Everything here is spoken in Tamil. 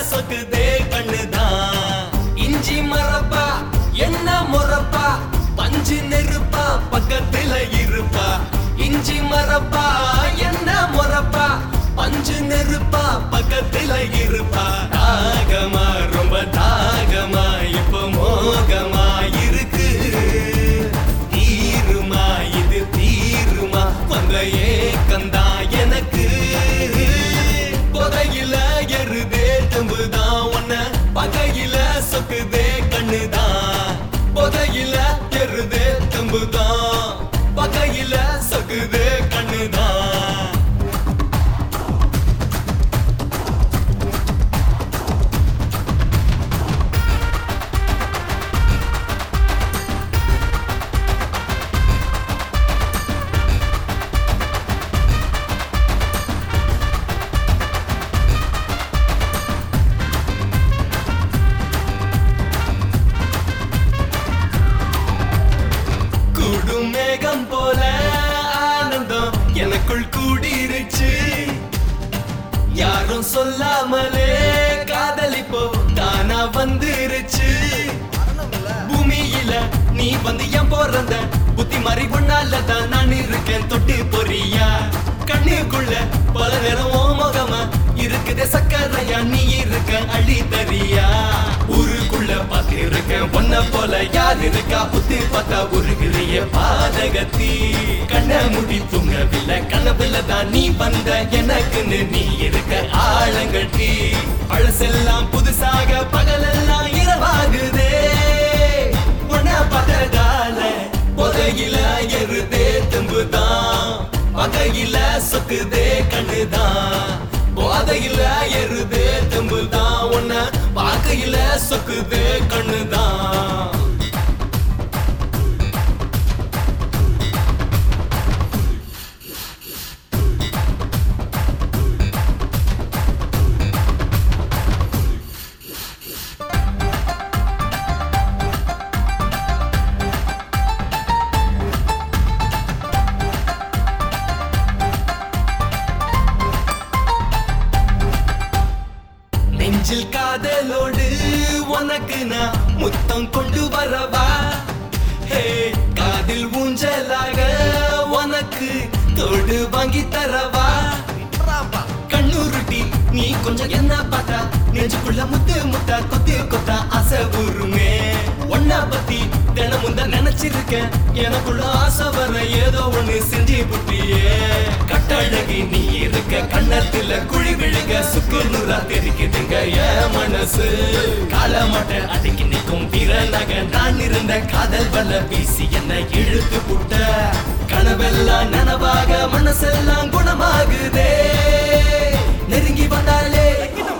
சொக்குதே கண்ணுதான் இஞ்சி மரப்பா என்ன முறப்பா பஞ்சு நெருப்பா பக்கத்துல இருப்பா இஞ்சி மரப்பா என்ன முறப்பா பஞ்சு நெருப்பா பக்கத்துல இருப்பா தாகமா ரொம்ப தாகமா இப்ப மோகமா இருக்கு தீருமா இது தீருமா வந்த ஏக்கந்தா எனக்கு புதையில எருதே தம்புதான் உன்ன பகையில சொக்குதே கண்ணுதான் புதையில எருதே தம்புதான் பகையில சொக்குதே கண்ணுதான் கூடும் மேகம் போல ஆனந்தம் எனக்குள் கூடிருச்சு யாரும் சொல்லாமலே காதலிப்போ தானா வந்துருச்சு பூமியில நீ வந்து என் பிறந்த புத்தி மாறி ஒன்னால தான் நான் இருக்கேன் தொட்டு பொறியா கண்ணுக்குள்ள பல நேரம் ஓ முகமா இருக்குதே சக்கரையா நீ இருக்க அழி தரியா ஊருக்குள்ள பார்த்து இருக்கேன் ஒன்ன போல யார் இருக்கா புத்தி பார்த்தா உருகிறிய பாதகத்தி கண்ண முடி தூங்கவில்லை கனவுல தான் நீ வந்த எனக்குன்னு நீ இருக்க ஆழங்கட்டி பழசெல்லாம் புதுசாக பகலெல்லாம் இரவாகுதே உன்னை பார்த்ததால புதையில எருதே தும்புதான் பகையில சொக்குதே கண்ணுதான் போதையில எருதே தும்புதான் உன்னை பார்க்கையில சொக்குதே கண்ணுதான் நெஞ்சில் காதலோடு உனக்கு நான் முத்தம் கொண்டு வரவா ஹே காதில் ஊஞ்சலாக உனக்கு தோடு வாங்கி தரவா கண்ணுருட்டி நீ கொஞ்சம் என்ன பார்த்தா நெஞ்சுக்குள்ள முத்து முத்தா கொத்து கொத்தா ஆசை உருமே ஒன்னா பத்தி தினமும் தான் நினைச்சிருக்கேன் எனக்குள்ள ஆசை வர ஏதோ ஒண்ணு செஞ்சு புட்டியே கட்டழகி நீ இருக்க கண்ணத்துல குழி விழுக சுக்கு நூறா தெரிக்குதுங்க என் மனசு காலமாட்ட அடக்கி நிற்கும் திறனாக நான் இருந்த காதல் வல்ல வீசி என்ன இழுத்து புட்ட கனவெல்லாம் நனவாக மனசெல்லாம் குணமாகுதே நெருங்கி வந்தாலே